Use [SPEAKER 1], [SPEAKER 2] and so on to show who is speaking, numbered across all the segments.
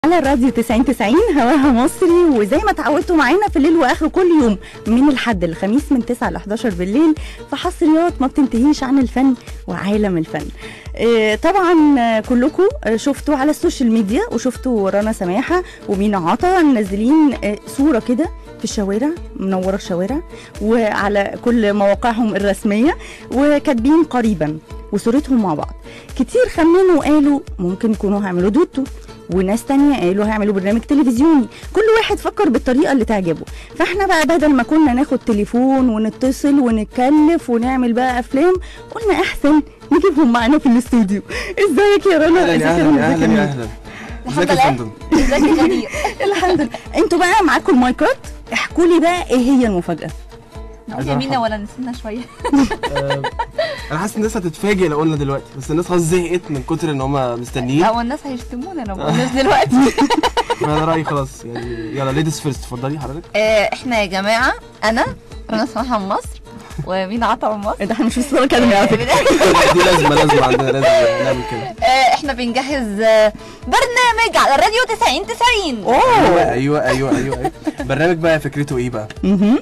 [SPEAKER 1] على الراديو 90 90 هواها مصري وزي ما اتعودتوا معانا في الليل واخره كل يوم من الحد الخميس من 9 ل 11 بالليل في حصريات ما بتنتهيش عن الفن وعالم الفن آه، طبعا آه، كلكم آه، شفتوا على السوشيال ميديا وشفتوا رنا سماحه ومينا عطا منزلين آه، صوره كده في الشوارع منوره الشوارع وعلى كل مواقعهم الرسميه وكاتبين قريبا وصورتهم مع بعض كتير خمنوا وقالوا ممكن يكونوا هيعملوا دوتو وناس تانية قالوا هيعملوا برنامج تلفزيوني كل واحد فكر بالطريقة اللي تعجبه فاحنا بقى بدل ما كنا ناخد تليفون ونتصل ونتكلف ونعمل بقى افلام قلنا احسن نجيبهم معانا في الاستوديو ازيك يا رنا
[SPEAKER 2] اهلا
[SPEAKER 1] ازيك
[SPEAKER 2] يا
[SPEAKER 1] يا
[SPEAKER 2] اهلا
[SPEAKER 1] رنا؟
[SPEAKER 2] يا
[SPEAKER 1] ازيك
[SPEAKER 2] اهلا
[SPEAKER 1] يا
[SPEAKER 2] يا
[SPEAKER 1] مينا؟
[SPEAKER 2] اهلا ازيك يا فندم
[SPEAKER 3] ازيك يا غدير
[SPEAKER 1] الحمد لله انتوا بقى معاكم المايكات احكوا لي بقى ايه هي المفاجأة
[SPEAKER 2] عايز
[SPEAKER 3] يا مينا
[SPEAKER 2] أعرف.
[SPEAKER 3] ولا نسينا شويه
[SPEAKER 2] آه، انا حاسس الناس هتتفاجئ لو قلنا دلوقتي بس الناس خلاص زهقت من كتر ان هم مستنيين
[SPEAKER 3] هو الناس هيشتمونا لو ما قلناش دلوقتي
[SPEAKER 2] فانا رايي خلاص يعني يلا ليديز فيرست اتفضلي حضرتك
[SPEAKER 3] آه، احنا يا جماعه انا رنا سماحه من مصر ومين عطا من مصر
[SPEAKER 1] ده احنا مش في ستار اكاديمي على فكرة
[SPEAKER 2] دي لازمه لازمه عندنا لازم نعمل كده
[SPEAKER 3] آه، احنا بنجهز آه، برنامج على الراديو 90 90
[SPEAKER 2] ايوه ايوه ايوه ايوه ايوه برنامج بقى فكرته ايه بقى
[SPEAKER 1] مهم.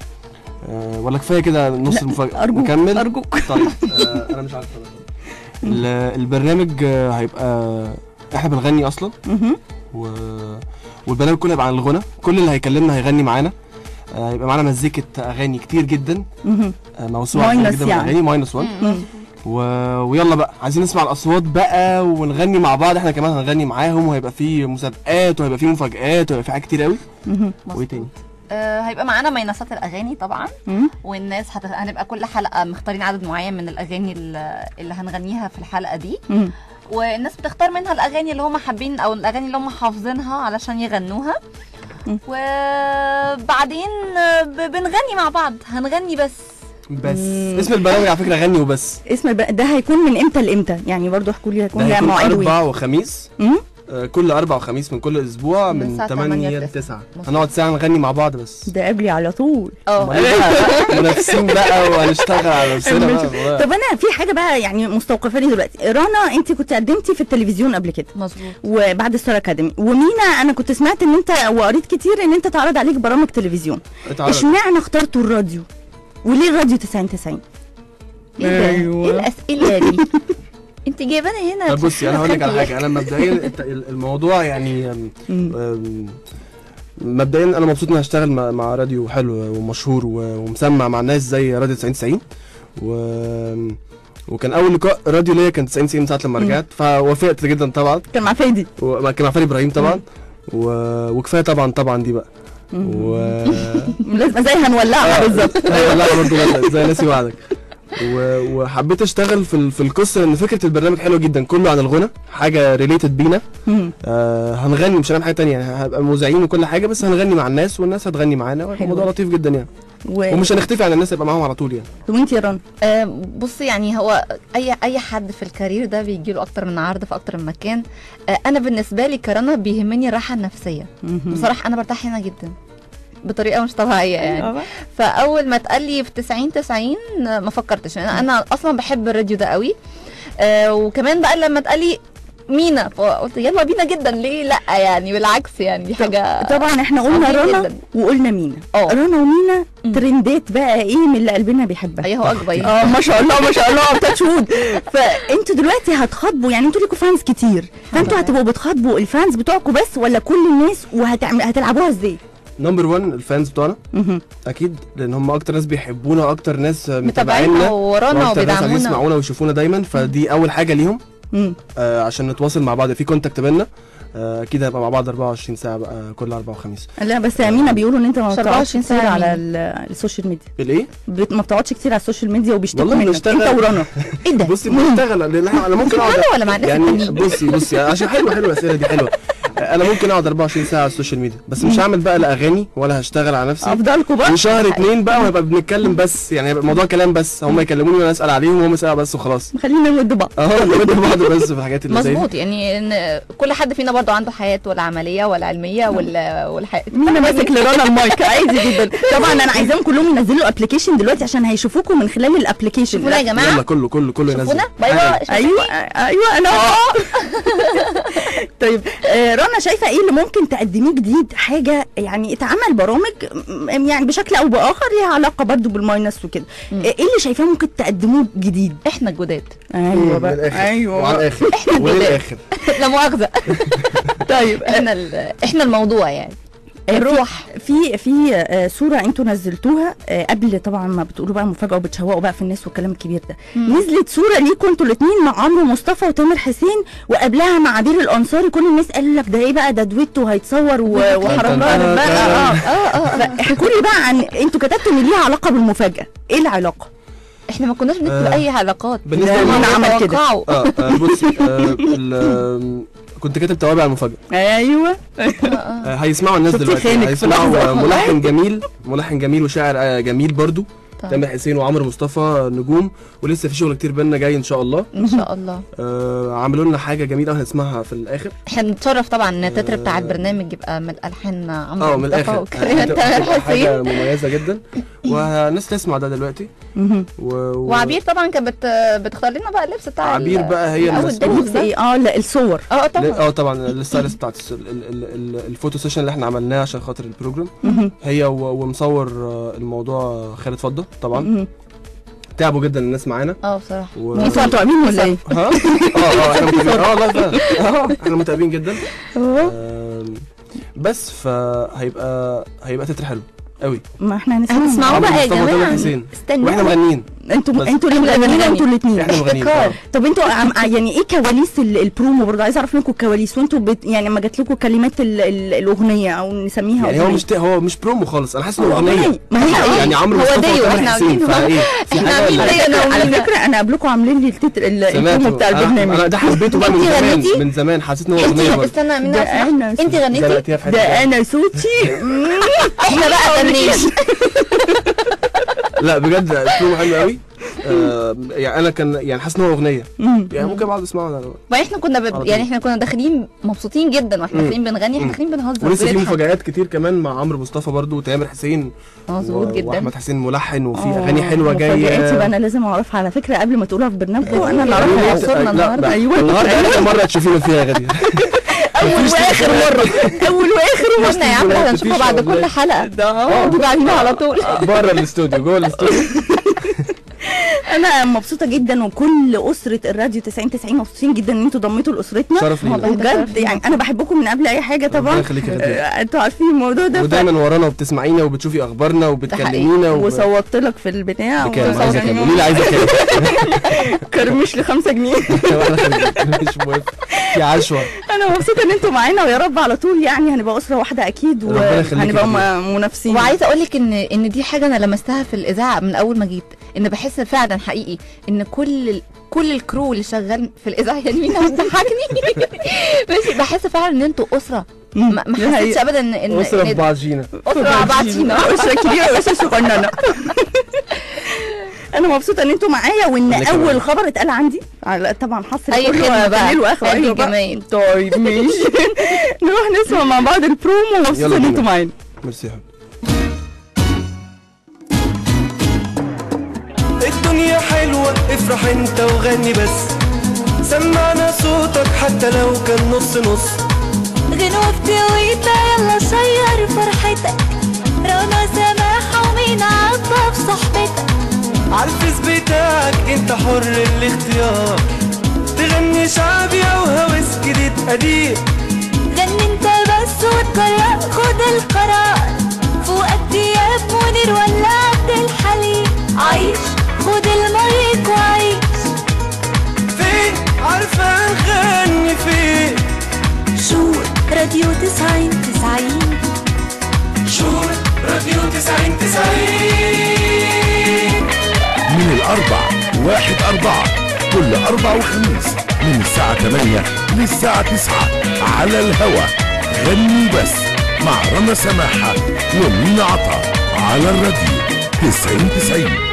[SPEAKER 2] أه ولا كفايه كده نص
[SPEAKER 1] لا،
[SPEAKER 2] المفاجاه
[SPEAKER 1] أرجوك،
[SPEAKER 2] نكمل
[SPEAKER 1] أرجوك.
[SPEAKER 2] طيب أه انا مش عارف أنا. ال- البرنامج آه، هيبقى احنا بنغني اصلا
[SPEAKER 1] مهم.
[SPEAKER 2] و... والبرنامج كله هيبقى عن الغنى كل اللي هيكلمنا هيغني معانا آه، هيبقى معانا مزيكة اغاني كتير جدا
[SPEAKER 1] مهم.
[SPEAKER 2] آه، موسوعه كتير
[SPEAKER 1] ماينس
[SPEAKER 2] جدا من
[SPEAKER 1] يعني.
[SPEAKER 2] الاغاني ماينس 1
[SPEAKER 1] مم.
[SPEAKER 2] و... ويلا بقى عايزين نسمع الاصوات بقى ونغني مع بعض احنا كمان هنغني معاهم وهيبقى في مسابقات وهيبقى في مفاجآت وهيبقى في حاجات كتير قوي
[SPEAKER 1] مهم.
[SPEAKER 2] وايه تاني
[SPEAKER 3] آه، هيبقى معانا مينصات الاغاني طبعا
[SPEAKER 1] مم.
[SPEAKER 3] والناس هت... هنبقى كل حلقه مختارين عدد معين من الاغاني اللي اللي هنغنيها في الحلقه دي
[SPEAKER 1] مم.
[SPEAKER 3] والناس بتختار منها الاغاني اللي هم حابين او الاغاني اللي هم حافظينها علشان يغنوها
[SPEAKER 1] مم.
[SPEAKER 3] وبعدين ب- بنغني مع بعض هنغني بس
[SPEAKER 2] بس
[SPEAKER 1] مم.
[SPEAKER 2] اسم البرنامج على فكره غني وبس
[SPEAKER 1] اسم الب... ده هيكون من امتى لامتى يعني برضو احكوا لي هيكون
[SPEAKER 2] ده
[SPEAKER 1] لها
[SPEAKER 2] هيكون
[SPEAKER 1] مواعيد
[SPEAKER 2] اربع وخميس
[SPEAKER 1] مم؟
[SPEAKER 2] آه، كل اربع وخميس من كل اسبوع
[SPEAKER 3] من
[SPEAKER 2] من
[SPEAKER 3] الساعة
[SPEAKER 2] 8
[SPEAKER 3] 8
[SPEAKER 2] ل
[SPEAKER 3] ل
[SPEAKER 2] 9
[SPEAKER 3] مظبوط.
[SPEAKER 2] هنقعد ساعه نغني مع بعض بس
[SPEAKER 1] ده قبلي على طول
[SPEAKER 3] اه
[SPEAKER 2] أمال إيه بقى؟ منافسين بقى وهنشتغل على نفسنا بقى
[SPEAKER 1] طب انا في حاجه بقى يعني مستوقفاني دلوقتي رنا انت كنت قدمتي في التلفزيون قبل كده
[SPEAKER 3] مظبوط
[SPEAKER 1] وبعد ستار اكاديمي ومينا انا كنت سمعت ان انت وقريت كتير ان انت تعرض عليك برامج تلفزيون
[SPEAKER 2] اتعرض.
[SPEAKER 1] اشمعنى اخترتوا الراديو وليه الراديو 90 90
[SPEAKER 3] ايه ده؟
[SPEAKER 1] أيوة.
[SPEAKER 3] ايه الاسئله دي؟ انت جايباني هنا
[SPEAKER 2] طب بصي انا هقول لك على
[SPEAKER 3] تسخني
[SPEAKER 2] حاجه انا مبدئيا الت- الموضوع يعني أم،
[SPEAKER 1] مم.
[SPEAKER 2] أم، مبدئيا انا مبسوط اني هشتغل مع, مع راديو حلو ومشهور و- ومسمع مع ناس زي راديو 90 90 و وكان اول لقاء راديو ليا كان 90 90 ساعه لما
[SPEAKER 1] مم.
[SPEAKER 2] رجعت فوافقت جدا طبعا
[SPEAKER 1] كان مع فادي
[SPEAKER 2] وكان مع فادي ابراهيم طبعا و... وكفايه طبعا طبعا دي بقى و
[SPEAKER 1] لازم زي هنولعها بالظبط
[SPEAKER 2] ايوه لا برضه زي ناسي وعدك و... وحبيت اشتغل في ال... في القصه لان فكره البرنامج حلوه جدا كله عن الغنى حاجه ريليتد بينا
[SPEAKER 1] مم.
[SPEAKER 2] آه هنغني مش هنعمل حاجه تانية يعني هبقى موزعين وكل حاجه بس هنغني مع الناس والناس هتغني معانا وهيبقى
[SPEAKER 1] حلو.
[SPEAKER 2] الموضوع لطيف جدا يعني
[SPEAKER 1] و...
[SPEAKER 2] ومش هنختفي عن الناس يبقى معاهم على طول يعني
[SPEAKER 1] وانت يا رنا
[SPEAKER 3] آه، بص يعني هو اي اي حد في الكارير ده بيجي له اكتر من عرض في اكتر من مكان آه، انا بالنسبه لي كرنا بيهمني الراحه النفسيه
[SPEAKER 1] مهم.
[SPEAKER 3] بصراحه انا برتاح هنا جدا بطريقه مش طبيعيه يعني
[SPEAKER 1] آه.
[SPEAKER 3] فاول ما اتقال لي في 90 90 ما فكرتش انا انا اصلا بحب الراديو ده قوي آه وكمان بقى لما اتقال لي مينا فقلت يلا بينا جدا ليه لا يعني بالعكس يعني دي حاجه
[SPEAKER 1] طبعا احنا قلنا
[SPEAKER 3] عظيم
[SPEAKER 1] رنا
[SPEAKER 3] جدا.
[SPEAKER 1] وقلنا مينا
[SPEAKER 3] اه.
[SPEAKER 1] رنا ومينا
[SPEAKER 3] مم.
[SPEAKER 1] ترندات بقى ايه من اللي قلبنا بيحبها
[SPEAKER 3] ايوه هو اكبر
[SPEAKER 1] اه ما شاء الله ما شاء الله تاتش وود فانتوا دلوقتي هتخاطبوا يعني انتوا ليكوا فانز كتير فانتوا
[SPEAKER 3] لله.
[SPEAKER 1] هتبقوا بتخاطبوا الفانز بتوعكم بس ولا كل الناس وهتعمل هتلعبوها ازاي؟
[SPEAKER 2] نمبر 1 الفانز بتوعنا
[SPEAKER 1] مهم.
[SPEAKER 2] اكيد لان هم اكتر ناس بيحبونا اكتر ناس
[SPEAKER 3] متابعينا
[SPEAKER 2] متابعينا
[SPEAKER 3] ورانا
[SPEAKER 2] واكتر ناس عايزين
[SPEAKER 3] وبيدعمونا
[SPEAKER 2] يسمعونا ويشوفونا دايما فدي اول حاجه ليهم
[SPEAKER 1] مم.
[SPEAKER 2] آه عشان نتواصل مع بعض في كونتاكت بينا آه اكيد هيبقى مع بعض 24 ساعه بقى كل اربع وخميس
[SPEAKER 1] لا بس يا امينه بيقولوا ان انت ما
[SPEAKER 3] مش
[SPEAKER 1] بتقعدش
[SPEAKER 3] 24
[SPEAKER 1] كتير
[SPEAKER 3] ساعة
[SPEAKER 1] على
[SPEAKER 3] مين؟
[SPEAKER 1] ال- السوشيال ميديا
[SPEAKER 2] الايه
[SPEAKER 1] بت- ما بتقعدش كتير على السوشيال ميديا وبيشتكوا
[SPEAKER 2] والله
[SPEAKER 1] منك
[SPEAKER 2] بنشتغل.
[SPEAKER 1] انت ورنا ايه ده؟
[SPEAKER 2] بصي بنشتغل لان احنا انا ممكن اقعد
[SPEAKER 3] انا ولا مع الناس
[SPEAKER 2] يعني
[SPEAKER 3] التانيين
[SPEAKER 2] بصي بصي عشان حلوه حلوه الاسئله دي حلوه انا ممكن اقعد 24 ساعه على السوشيال ميديا بس مش هعمل بقى لا اغاني ولا هشتغل على نفسي
[SPEAKER 1] افضلكم بقى
[SPEAKER 2] وشهر اتنين بقى وهيبقى بنتكلم بس يعني هيبقى الموضوع كلام بس هم يكلموني وانا اسال عليهم وهم يسالوا بس وخلاص
[SPEAKER 1] خلينا نود بعض
[SPEAKER 2] اه نود بعض بس في الحاجات اللي زي دي
[SPEAKER 3] مظبوط يعني ان كل حد فينا برضه عنده حياته العمليه والعلميه وال والحياه
[SPEAKER 1] مين ماسك لرنا المايك عادي جدا طبعا انا عايزاهم كلهم ينزلوا ابلكيشن دلوقتي عشان هيشوفوكم من خلال الابلكيشن
[SPEAKER 3] شوفونا يا جماعه
[SPEAKER 2] يلا كله كله كله ينزل
[SPEAKER 3] شوفونا باي باي
[SPEAKER 1] ايوه ايوه انا طيب آه، رنا رنا شايفه ايه اللي ممكن تقدميه جديد حاجه يعني اتعمل برامج م- يعني بشكل او باخر ليها علاقه برضو بالماينس وكده
[SPEAKER 3] مم.
[SPEAKER 1] ايه اللي شايفاه ممكن تقدموه جديد
[SPEAKER 3] احنا الجداد
[SPEAKER 1] ايوه
[SPEAKER 2] من الاخر
[SPEAKER 1] ايوه
[SPEAKER 2] وعلى
[SPEAKER 1] بقى.
[SPEAKER 2] الاخر وللاخر
[SPEAKER 3] لا مؤاخذه
[SPEAKER 1] طيب
[SPEAKER 3] احنا ال- احنا الموضوع يعني الروح
[SPEAKER 1] في في آه، صوره انتوا نزلتوها آه، قبل طبعا ما بتقولوا بقى مفاجاه وبتشوقوا بقى في الناس والكلام الكبير ده
[SPEAKER 3] مم.
[SPEAKER 1] نزلت صوره ليكوا انتوا الاثنين مع عمرو مصطفى وتامر حسين وقبلها مع عبير الانصاري كل الناس قالوا لك ده ايه بقى ده دويتو هيتصور و- وحركات
[SPEAKER 2] تن-
[SPEAKER 1] بقى
[SPEAKER 2] تن-
[SPEAKER 1] اه
[SPEAKER 3] اه اه
[SPEAKER 1] احكوا لي بقى عن انتوا كتبتوا ان ليها علاقه بالمفاجاه ايه العلاقه
[SPEAKER 3] احنا ما كناش بنكتب
[SPEAKER 2] آه.
[SPEAKER 3] اي علاقات
[SPEAKER 2] بالنسبة
[SPEAKER 1] ده
[SPEAKER 2] لي-
[SPEAKER 1] مين عمل كده؟
[SPEAKER 3] يتوقعوا.
[SPEAKER 2] اه آه، بصي آه، ال- آم، كنت كاتب توابع المفاجاه
[SPEAKER 1] ايوه
[SPEAKER 3] آه، آه.
[SPEAKER 2] آه، هيسمعوا الناس
[SPEAKER 1] شفتي
[SPEAKER 2] دلوقتي
[SPEAKER 1] خانك في
[SPEAKER 2] هيسمعوا
[SPEAKER 1] لحظة.
[SPEAKER 2] آه، ملحن جميل ملحن جميل وشاعر آه، جميل برضو
[SPEAKER 3] طيب.
[SPEAKER 2] تامر حسين وعمرو مصطفى نجوم ولسه في شغل كتير بينا جاي ان شاء الله
[SPEAKER 3] ان شاء الله
[SPEAKER 2] آه عملوا لنا حاجه جميله هنسمعها في الاخر
[SPEAKER 3] احنا نتشرف طبعا ان التتر بتاع
[SPEAKER 2] آه.
[SPEAKER 3] البرنامج يبقى من الحان عمرو
[SPEAKER 2] اه من
[SPEAKER 3] مصطفى
[SPEAKER 2] الاخر
[SPEAKER 3] وكلمات
[SPEAKER 2] هتبقى-
[SPEAKER 3] تامر
[SPEAKER 2] هتبقى حاجه
[SPEAKER 3] حسين
[SPEAKER 2] مميزه جدا والناس تسمع ده دلوقتي
[SPEAKER 1] مهم.
[SPEAKER 2] و... و...
[SPEAKER 3] وعبير طبعا كانت بت... بتختار لنا بقى اللبس بتاع
[SPEAKER 2] عبير
[SPEAKER 3] ال-
[SPEAKER 2] بقى هي
[SPEAKER 3] أول
[SPEAKER 2] اللي
[SPEAKER 3] دنيا
[SPEAKER 1] لبس
[SPEAKER 3] ده.
[SPEAKER 1] ايه اه لا الصور
[SPEAKER 3] اه
[SPEAKER 2] لا-
[SPEAKER 3] طبعا
[SPEAKER 2] اه طبعا الستايلست بتاعت الس- ال- ال- ال- الفوتو سيشن اللي احنا عملناه عشان خاطر البروجرام
[SPEAKER 1] مهم.
[SPEAKER 2] هي و... ومصور آه، الموضوع خالد فضه طبعا
[SPEAKER 1] مهم.
[SPEAKER 2] تعبوا جدا الناس معانا
[SPEAKER 3] اه بصراحه
[SPEAKER 2] و...
[SPEAKER 1] انتوا هتعملين ولا ايه؟
[SPEAKER 2] ها اه اه احنا متابعين اه والله فعلا اه احنا متابعين جدا آم، بس فهيبقى هيبقى تتر حلو قوي
[SPEAKER 1] ما احنا هنسمع
[SPEAKER 3] هتسمعوا
[SPEAKER 2] عمرو
[SPEAKER 3] بقى يا
[SPEAKER 2] مصطفى وتامر
[SPEAKER 3] جماعه
[SPEAKER 2] حسين.
[SPEAKER 3] استنوا
[SPEAKER 2] واحنا مغنيين
[SPEAKER 1] انتوا
[SPEAKER 2] بس.
[SPEAKER 1] انتوا اللي
[SPEAKER 3] إحنا
[SPEAKER 1] مغنيين
[SPEAKER 3] مغنيين.
[SPEAKER 1] انتوا الاثنين
[SPEAKER 2] احنا مغنيين
[SPEAKER 3] ابتكار.
[SPEAKER 2] آه.
[SPEAKER 1] طب انتوا عم يعني ايه كواليس ال- البرومو برضه عايز اعرف منكم الكواليس وانتوا بت يعني لما جات لكم كلمات ال ال الاغنيه او نسميها
[SPEAKER 2] يعني هو
[SPEAKER 1] أغنية.
[SPEAKER 2] مش ت- هو مش برومو خالص انا حاسس انه
[SPEAKER 1] هو
[SPEAKER 2] اغنيه
[SPEAKER 1] أغنية. ما هي
[SPEAKER 3] حقيقي.
[SPEAKER 2] يعني عمرو
[SPEAKER 3] هو
[SPEAKER 2] مصطفى
[SPEAKER 3] ديو،
[SPEAKER 2] وتامر
[SPEAKER 3] احنا
[SPEAKER 2] حسين
[SPEAKER 3] عاملين
[SPEAKER 2] فايه في
[SPEAKER 3] احنا
[SPEAKER 2] حاجه
[SPEAKER 3] عاملين
[SPEAKER 2] ولا
[SPEAKER 3] ديو.
[SPEAKER 2] إيه؟
[SPEAKER 1] على
[SPEAKER 3] أنا
[SPEAKER 1] فكره على
[SPEAKER 3] ومنى.
[SPEAKER 1] فكره انا قبلكم عاملين لي التتر ال- البرومو
[SPEAKER 2] سمعته
[SPEAKER 1] بتاع
[SPEAKER 2] أنا-
[SPEAKER 1] البرنامج
[SPEAKER 2] انا ده حبيته بقى من
[SPEAKER 3] انتي
[SPEAKER 2] زمان
[SPEAKER 3] غنيتي؟
[SPEAKER 2] من زمان حسيت ان هو
[SPEAKER 3] انت
[SPEAKER 2] اغنيه برضه
[SPEAKER 3] استنى من
[SPEAKER 1] ده انا
[SPEAKER 3] انت غنيتي
[SPEAKER 2] زنقتيها في حته
[SPEAKER 1] ده
[SPEAKER 2] تانية.
[SPEAKER 1] انا صوتي
[SPEAKER 3] احنا بقى غنينا
[SPEAKER 2] لا بجد اسلوبه حلو قوي آه يعني انا كان يعني حاسس ان هو اغنيه
[SPEAKER 1] مم.
[SPEAKER 2] يعني ممكن اقعد اسمعه أنا.
[SPEAKER 3] وبعدين احنا كنا
[SPEAKER 2] على
[SPEAKER 3] ب...
[SPEAKER 2] طول.
[SPEAKER 3] يعني احنا كنا داخلين مبسوطين جدا واحنا
[SPEAKER 2] مم.
[SPEAKER 3] داخلين بنغني احنا
[SPEAKER 2] مم.
[SPEAKER 3] داخلين بنهزر
[SPEAKER 2] ولسه في
[SPEAKER 3] بنضحك.
[SPEAKER 2] مفاجآت كتير كمان مع عمرو مصطفى برضو وتامر حسين
[SPEAKER 3] مظبوط
[SPEAKER 2] و-
[SPEAKER 3] جدا
[SPEAKER 2] واحمد حسين ملحن وفي
[SPEAKER 1] آه،
[SPEAKER 2] اغاني حلوه
[SPEAKER 1] مفاجآتي بقى
[SPEAKER 2] جايه
[SPEAKER 1] انا لازم اعرفها على فكره قبل ما تقولها في برنامجكم انا اللي
[SPEAKER 3] لا،
[SPEAKER 1] اعرفها
[SPEAKER 3] لا،
[SPEAKER 1] أصلاً.
[SPEAKER 3] صرنا
[SPEAKER 2] لا
[SPEAKER 3] النهاردة.
[SPEAKER 2] بقى.
[SPEAKER 1] أيوة.
[SPEAKER 2] النهارده اخر مره تشوفينا فيها يا غدير
[SPEAKER 1] اول واخر مره اول واخر مره
[SPEAKER 3] قلنا يا عم
[SPEAKER 2] ما
[SPEAKER 3] احنا
[SPEAKER 2] فيش
[SPEAKER 3] هنشوفها بعد كل
[SPEAKER 2] والله.
[SPEAKER 3] حلقه
[SPEAKER 1] ده
[SPEAKER 2] آه.
[SPEAKER 1] اه
[SPEAKER 3] دي بعدين على طول
[SPEAKER 2] بره الاستوديو جوه الاستوديو
[SPEAKER 1] انا مبسوطه جدا وكل اسره الراديو 90 90 مبسوطين جدا ان انتوا ضميتوا لاسرتنا
[SPEAKER 2] شرف لينا
[SPEAKER 3] والله.
[SPEAKER 1] وبجد يعني انا بحبكم من قبل اي حاجه
[SPEAKER 2] ربنا
[SPEAKER 1] طبعا
[SPEAKER 2] يخليك يا غدير
[SPEAKER 1] آه، انتوا عارفين الموضوع ده ف...
[SPEAKER 2] ودايما ورانا وبتسمعينا وبتشوفي اخبارنا وبتكلمينا و...
[SPEAKER 1] وصوتت لك في البتاع
[SPEAKER 2] بكام
[SPEAKER 1] وصوت-
[SPEAKER 2] عايزه كام قولي لي عايزه كام
[SPEAKER 1] كرمش لي 5 جنيه
[SPEAKER 2] ولا خليك. مش موافق في عشوه
[SPEAKER 1] انا مبسوطه ان انتوا معانا ويا رب على طول يعني هنبقى اسره واحده اكيد
[SPEAKER 2] ربنا يخليكي
[SPEAKER 1] وهنبقى
[SPEAKER 2] يا
[SPEAKER 1] م- منافسين
[SPEAKER 3] وعايزه اقول لك ان ان دي حاجه انا لمستها في الاذاعه من اول ما جيت ان بحس فعلا حقيقي ان كل ال- كل الكرو اللي شغال في الاذاعه يعني مين هتضحكني ماشي بحس فعلا ان انتوا اسره
[SPEAKER 1] مم.
[SPEAKER 3] ما ما
[SPEAKER 1] دي
[SPEAKER 3] حسيتش
[SPEAKER 1] حقيقة.
[SPEAKER 3] ابدا ان ان
[SPEAKER 2] اسره في
[SPEAKER 3] إن
[SPEAKER 2] بعضينا
[SPEAKER 3] اسره مع بعضينا
[SPEAKER 1] اسره كبيره واسره صغننه انا مبسوطه ان انتوا معايا وان
[SPEAKER 2] أنا كمان.
[SPEAKER 1] اول خبر اتقال عندي على طبعا حصر
[SPEAKER 3] أي
[SPEAKER 1] كله
[SPEAKER 3] خدمة بقى.
[SPEAKER 1] دليل واخر
[SPEAKER 3] أي
[SPEAKER 1] ايوه بقى
[SPEAKER 3] جمايل.
[SPEAKER 1] طيب ماشي نروح نسمع مع بعض البرومو
[SPEAKER 2] يلا
[SPEAKER 1] ومبسوطه ان
[SPEAKER 2] بينا.
[SPEAKER 1] انتوا معانا
[SPEAKER 2] ميرسي يا حبيبي
[SPEAKER 4] الدنيا حلوة افرح انت وغني بس سمعنا صوتك حتى لو كان نص نص
[SPEAKER 5] غنوة تويتا يلا شير فرحتك رنا سماحة ومين عطا في صحبتك
[SPEAKER 4] عالفيس بتاعك انت حر الاختيار تغني شعبي او هوس جديد قديم
[SPEAKER 5] غني انت بس وتجرأ خد القرار فوقك دياب منير ولا عبد الحليم عيش خد المايك وعيش
[SPEAKER 4] فين عارفة نغني فين
[SPEAKER 5] شو راديو تسعين تسعين
[SPEAKER 4] شور راديو تسعين تسعين
[SPEAKER 6] من الأربع واحد أربعة كل أربع وخميس من الساعة 8 للساعة 9 على الهوا غني بس مع رنا سماحة ومين عطا على الراديو 90 90